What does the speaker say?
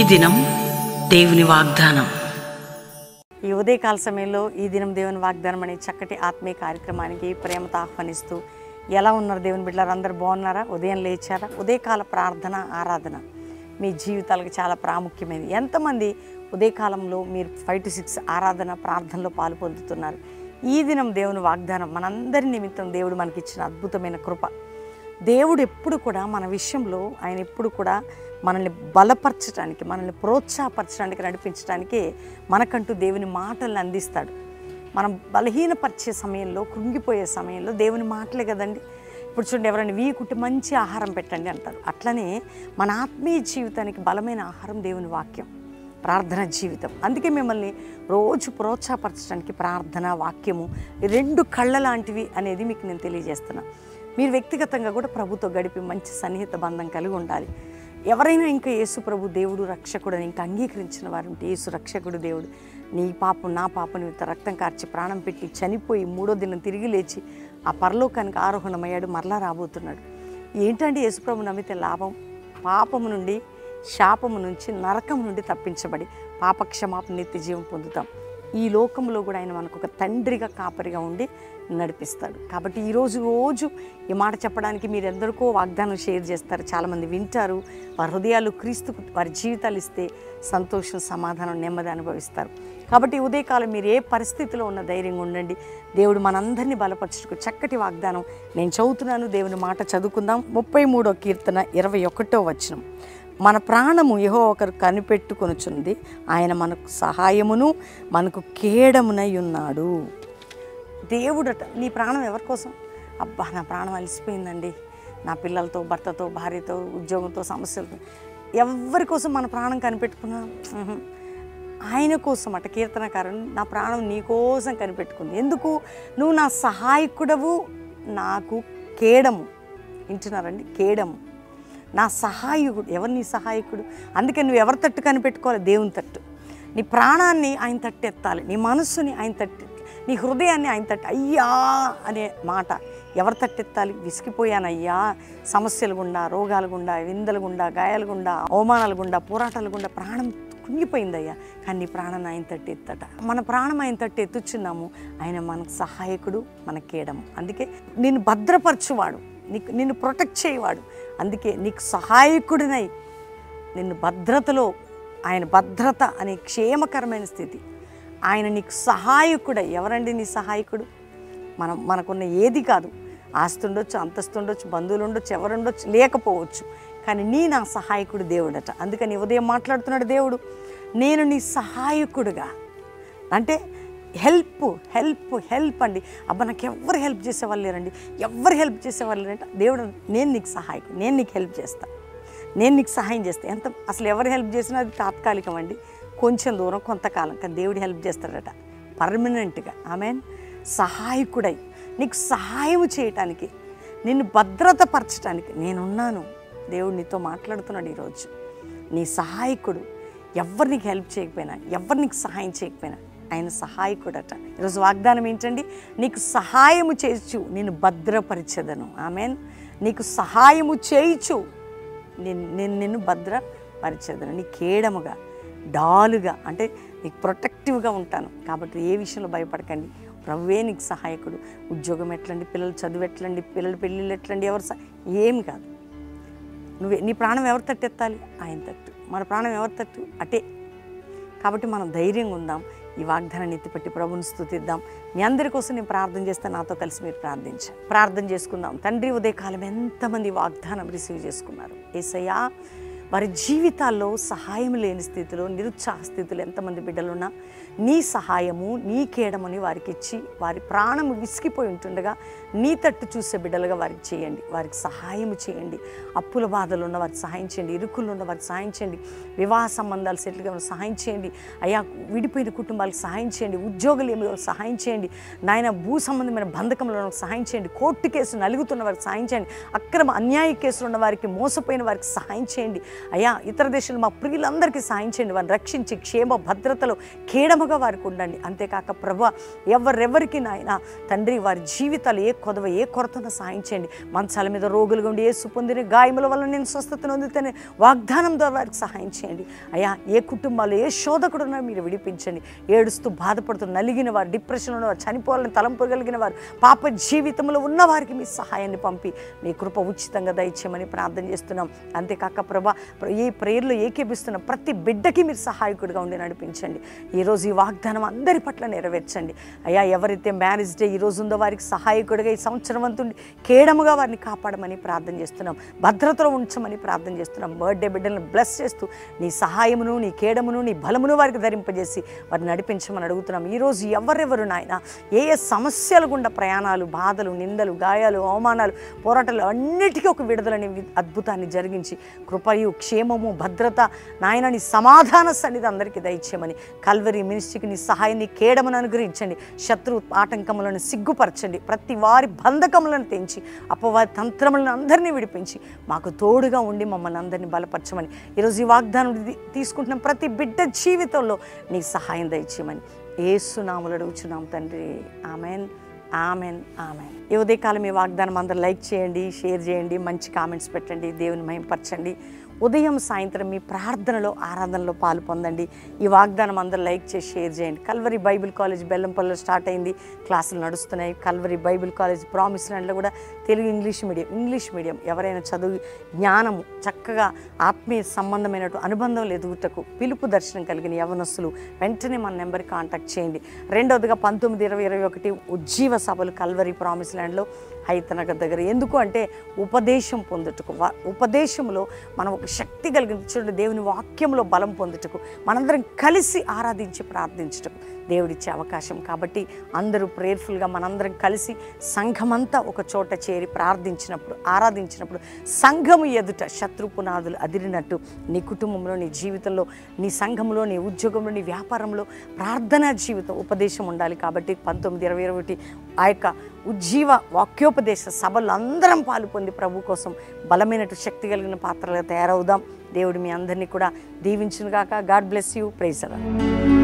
దినం దేవుని వాగ్దానం ఈ ఉదయకాల సమయంలో ఈ దినం దేవుని వాగ్దానం అనే చక్కటి ఆత్మీయ కార్యక్రమానికి ప్రేమతో ఆహ్వానిస్తూ ఎలా ఉన్నారు దేవుని బిడ్డలారు అందరు బాగున్నారా ఉదయం లేచారా ఉదయకాల ప్రార్థన ఆరాధన మీ జీవితాలకు చాలా ప్రాముఖ్యమైనది ఎంతమంది ఉదయకాలంలో మీరు ఫైవ్ టు సిక్స్ ఆరాధన ప్రార్థనలో పాలు పొందుతున్నారు ఈ దినం దేవుని వాగ్దానం మనందరి నిమిత్తం దేవుడు మనకిచ్చిన అద్భుతమైన కృప దేవుడు ఎప్పుడు కూడా మన విషయంలో ఆయన ఎప్పుడు కూడా మనల్ని బలపరచడానికి మనల్ని ప్రోత్సాహపరచడానికి నడిపించడానికి మనకంటూ దేవుని మాటలను అందిస్తాడు మనం బలహీనపరిచే సమయంలో కృంగిపోయే సమయంలో దేవుని మాటలే కదండి ఇప్పుడు చూడండి ఎవరైనా వీకుట్టి మంచి ఆహారం పెట్టండి అంటారు అట్లనే మన ఆత్మీయ జీవితానికి బలమైన ఆహారం దేవుని వాక్యం ప్రార్థన జీవితం అందుకే మిమ్మల్ని రోజు ప్రోత్సాహపరచడానికి ప్రార్థన వాక్యము ఈ రెండు కళ్ళ లాంటివి అనేది మీకు నేను తెలియజేస్తున్నా మీరు వ్యక్తిగతంగా కూడా ప్రభుతో గడిపి మంచి సన్నిహిత బంధం కలిగి ఉండాలి ఎవరైనా ఇంకా యేసు ప్రభు దేవుడు రక్షకుడు అని ఇంకా అంగీకరించిన వారు ఉంటే యేసు రక్షకుడు దేవుడు నీ పాపం నా పాపం ఇంత రక్తం కార్చి ప్రాణం పెట్టి చనిపోయి మూడో దినం తిరిగి లేచి ఆ పరలోకానికి ఆరోహణమయ్యాడు మరలా రాబోతున్నాడు ఏంటంటే యేసుప్రభు నమ్మితే లాభం పాపము నుండి శాపము నుంచి నరకం నుండి తప్పించబడి పాపక్షమాపణ నిత్య జీవం పొందుతాం ఈ లోకంలో కూడా ఆయన మనకు ఒక తండ్రిగా కాపరిగా ఉండి నడిపిస్తాడు కాబట్టి ఈరోజు రోజు ఈ మాట చెప్పడానికి మీరు ఎందరికో వాగ్దానం షేర్ చేస్తారు చాలామంది వింటారు వారి హృదయాలు క్రీస్తుకు వారి జీవితాలు ఇస్తే సంతోషం సమాధానం నెమ్మది అనుభవిస్తారు కాబట్టి ఈ ఉదయకాలం మీరు ఏ పరిస్థితిలో ఉన్న ధైర్యంగా ఉండండి దేవుడు మనందరినీ బలపరచుటకు చక్కటి వాగ్దానం నేను చదువుతున్నాను దేవుని మాట చదువుకుందాం ముప్పై మూడో కీర్తన ఇరవై ఒకటో వచనం మన ప్రాణము యహో ఒకరు కనిపెట్టుకొనుచుంది ఆయన మనకు సహాయమును మనకు కేడమునై ఉన్నాడు దేవుడట నీ ప్రాణం ఎవరి కోసం అబ్బా నా ప్రాణం అలసిపోయిందండి నా పిల్లలతో భర్తతో భార్యతో ఉద్యోగంతో సమస్యలతో ఎవరి కోసం మన ప్రాణం కనిపెట్టుకున్నా ఉహు. ఆయన కోసం అట కీర్తనకారుని నా ప్రాణం నీ కోసం కనిపెట్టుకుంది ఎందుకు నువ్వు నా సహాయకుడవు నాకు కేడము వింటున్నారండి కేడము నా సహాయకుడు ఎవరు నీ సహాయకుడు అందుకే నువ్వు ఎవరి తట్టు కనిపెట్టుకోవాలి దేవుని తట్టు నీ ప్రాణాన్ని ఆయన తట్టు ఎత్తాలి నీ మనస్సుని ఆయన తట్టు నీ హృదయాన్ని ఆయన తట్టు అయ్యా అనే మాట ఎవరి తట్టెత్తాలి విసిగిపోయానయ్యా సమస్యలు గుండా రోగాల గుండా విందల గుండా గాయాల గుండా అవమానాల గుండా పోరాటాల గుండా ప్రాణం కుంగిపోయిందయ్యా కానీ నీ ప్రాణాన్ని ఆయన తట్టు ఎత్తట మన ప్రాణం ఆయన తట్టు ఎత్తుచున్నాము ఆయన మనకు సహాయకుడు మన కేడము అందుకే నిన్ను భద్రపరచువాడు నీకు నిన్ను ప్రొటెక్ట్ చేయవాడు అందుకే నీకు సహాయకుడినై నిన్ను భద్రతలో ఆయన భద్రత అనే క్షేమకరమైన స్థితి ఆయన నీకు సహాయకుడై ఎవరండి నీ సహాయకుడు మనం మనకున్న ఏది కాదు ఆస్తి ఉండొచ్చు అంతస్తు ఉండొచ్చు బంధువులు ఉండొచ్చు ఎవరుండొచ్చు లేకపోవచ్చు కానీ నీ నా సహాయకుడు దేవుడట అందుకని ఉదయం మాట్లాడుతున్నాడు దేవుడు నేను నీ సహాయకుడుగా అంటే హెల్ప్ హెల్ప్ హెల్ప్ అండి అబ్బా నాకు ఎవరు హెల్ప్ చేసేవాళ్ళు లేరండి ఎవరు హెల్ప్ చేసేవాళ్ళు లేరంటే దేవుడు నేను నీకు సహాయకుడు నేను నీకు హెల్ప్ చేస్తాను నేను నీకు సహాయం చేస్తాను ఎంత అసలు ఎవరు హెల్ప్ చేసినా అది తాత్కాలికం అండి కొంచెం దూరం కొంతకాలం కానీ దేవుడు హెల్ప్ చేస్తాడట పర్మనెంట్గా ఆమె సహాయకుడై నీకు సహాయం చేయటానికి నిన్ను భద్రతపరచడానికి నేనున్నాను దేవుడు నీతో మాట్లాడుతున్నాడు ఈరోజు నీ సహాయకుడు ఎవరు నీకు హెల్ప్ చేయకపోయినా ఎవరు నీకు సహాయం చేయకపోయినా ఆయన సహాయకుడట ఈరోజు వాగ్దానం ఏంటండి నీకు సహాయము చేయొచ్చు నేను భద్రపరిచదను ఆమెన్ నీకు సహాయము చేయుచు నేను నేను నిన్ను భద్రపరిచేదను నీ కేడముగా డాలుగా అంటే నీకు ప్రొటెక్టివ్గా ఉంటాను కాబట్టి ఏ విషయంలో భయపడకండి ప్రభువే నీకు సహాయకుడు ఉద్యోగం ఎట్లండి పిల్లలు చదువు ఎట్లండి పిల్లల పెళ్ళిళ్ళు ఎట్లండి ఎవరు సహ- ఏం కాదు నువ్వే నీ ప్రాణం ఎవరి తట్టు ఎత్తాలి ఆయన తట్టు మన ప్రాణం ఎవరి తట్టు అటే కాబట్టి మనం ధైర్యంగా ఉందాం ఈ వాగ్దానాన్ని ఎత్తిపెట్టి ప్రభుని స్థుతిద్దాం మీ అందరి కోసం నేను ప్రార్థన చేస్తే నాతో కలిసి మీరు ప్రార్థించండి ప్రార్థన చేసుకుందాం తండ్రి ఉదయకాలం ఎంతమంది వాగ్దానం రిసీవ్ చేసుకున్నారు ఏసయ్యా వారి జీవితాల్లో సహాయం లేని స్థితిలో నిరుత్సాహ స్థితిలో ఎంతమంది బిడ్డలున్నా నీ సహాయము నీ కేడమని వారికి ఇచ్చి వారి ప్రాణము విసిగిపోయి ఉంటుండగా నీ తట్టు చూసే బిడ్డలుగా వారికి చేయండి వారికి సహాయం చేయండి అప్పుల బాధలు ఉన్న వారికి సహాయం చేయండి ఇరుకులు ఉన్న వారికి సహాయం చేయండి వివాహ సంబంధాలు సెటిల్గా ఉన్న సహాయం చేయండి అయ్యా విడిపోయిన కుటుంబాలకు సహాయం చేయండి ఉద్యోగులు ఏమి వాళ్ళకి సహాయం చేయండి నాయన భూ సంబంధమైన బంధకంలో ఉన్న వారికి సహాయం చేయండి కోర్టు కేసు నలుగుతున్న వారికి సహాయం చేయండి అక్రమ అన్యాయ కేసులు ఉన్న వారికి మోసపోయిన వారికి సహాయం చేయండి అయ్యా ఇతర దేశాలు మా ప్రియులందరికీ సహాయం చేయండి వారిని రక్షించి క్షేమ భద్రతలో కేడముగా వారికి ఉండండి అంతేకాక ప్రభు ఎవరెవరికి నాయన తండ్రి వారి జీవితాలు ఏ కొదవ ఏ కొరతను సాయించండి మంచాల మీద రోగులుగా ఉండి ఏసు పొందిన గాయముల వల్ల నేను స్వస్థతను పొందుతానే వాగ్దానం ద్వారా వారికి సహాయం చేయండి అయ్యా ఏ కుటుంబాలు ఏ శోధకుడు ఉన్నా మీరు విడిపించండి ఏడుస్తూ బాధపడుతూ నలిగిన వారు డిప్రెషన్ ఉన్నవారు చనిపోవాలని తలంపు కలిగిన వారు పాప జీవితంలో ఉన్న వారికి మీ సహాయాన్ని పంపి మీ కృప ఉచితంగా దయచేయమని ప్రార్థన చేస్తున్నాం అంతేకాక ప్రభా ఈ ప్రేయర్లో ఏకీపిస్తున్న ప్రతి బిడ్డకి మీరు సహాయకుడిగా ఉండి నడిపించండి ఈరోజు ఈ వాగ్దానం అందరి పట్ల నెరవేర్చండి అయ్యా ఎవరైతే మ్యారేజ్ డే ఈ రోజు ఉందో వారికి సహాయకుడిగా ఈ సంవత్సరం అంతుండి కేడముగా వారిని కాపాడమని ప్రార్థన చేస్తున్నాం భద్రతలో ఉంచమని ప్రార్థన చేస్తున్నాం బర్త్డే బిడ్డలను బ్లెస్ చేస్తూ నీ సహాయమును నీ కేడమును నీ బలమును వారికి ధరింపజేసి వారిని నడిపించమని అడుగుతున్నాం ఈరోజు ఎవరెవరు నాయన ఏ ఏ సమస్యలు గుండా ప్రయాణాలు బాధలు నిందలు గాయాలు అవమానాలు పోరాటాలు అన్నిటికీ ఒక విడుదలని వి- అద్భుతాన్ని జరిగించి కృపయు క్షేమము భద్రత నాయన నీ సమాధాన సన్నిధి అందరికీ దయచేయమని కల్వరి మినిస్ట్రీకి నీ సహాయాన్ని కేడమని అనుగ్రహించండి శత్రు ఆటంకములను సిగ్గుపరచండి ప్రతి వారి బంధకములను తెంచి అపవారి తంత్రములను అందరినీ విడిపించి మాకు తోడుగా ఉండి మమ్మల్ని అందరినీ బలపరచమని ఈరోజు ఈ వాగ్దానం తీ- తీసుకుంటున్న ప్రతి బిడ్డ జీవితంలో నీ సహాయం దయచేయమని ఏసునాములు అడుగుచున్నాం తండ్రి ఆమెన్ ఆమెన్ ఆమెన్ ఈ ఉదయకాలం ఈ వాగ్దానం అందరూ లైక్ చేయండి షేర్ చేయండి మంచి కామెంట్స్ పెట్టండి దేవుని మహింపరచండి ఉదయం సాయంత్రం మీ ప్రార్థనలో ఆరాధనలో పాలు పొందండి ఈ వాగ్దానం అందరూ లైక్ చేసి షేర్ చేయండి కల్వరి బైబిల్ కాలేజ్ బెల్లంపల్లిలో స్టార్ట్ అయింది క్లాసులు నడుస్తున్నాయి కల్వరి బైబిల్ కాలేజ్ ప్రామిస్ ల్యాండ్లో కూడా Telugu English medium English medium ఎవరైనా చదువు జ్ఞానము చక్కగా ఆత్మీయ సంబంధమైనటు అనుబంధం ఎదుగుటకు పిలుపు దర్శనం కలిగిన యవనస్తులు వెంటనే మన నెంబర్కి కాంటాక్ట్ చేయండి రెండవదిగా పంతొమ్మిది ఇరవై ఇరవై ఒకటి ఉజ్జీవ సభలు కల్వరి ప్రామిస్ ల్యాండ్లో హైతనగర్ దగ్గర ఎందుకు అంటే ఉపదేశం పొందుటకు వా- ఉపదేశంలో మనం ఒక శక్తి కలిగిన చూడండి దేవుని వాక్యంలో బలం పొందుటకు మనందరం కలిసి ఆరాధించి ప్రార్థించుటకు దేవుడిచ్చే అవకాశం కాబట్టి అందరూ ప్రేయర్ఫుల్గా మనందరం కలిసి సంఘమంతా ఒక చోట చేరి ప్రార్థించినప్పుడు ఆరాధించినప్పుడు సంఘము ఎదుట శత్రు పునాదులు అదిరినట్టు నీ కుటుంబంలో నీ జీవితంలో నీ సంఘంలో నీ ఉద్యోగంలో నీ వ్యాపారంలో ప్రార్థనా జీవితం ఉపదేశం ఉండాలి కాబట్టి పంతొమ్మిది ఇరవై ఇరవై ఒకటి ఆ యొక్క ఉజ్జీవ వాక్యోపదేశ సభలు అందరం పాలు పొంది ప్రభు కోసం బలమైనటు శక్తి కలిగిన పాత్రలుగా తయారవుదాం దేవుడు మీ అందరినీ కూడా దీవించునుగాక గాడ్ బ్లెస్ యూ ప్రైజ్ అలా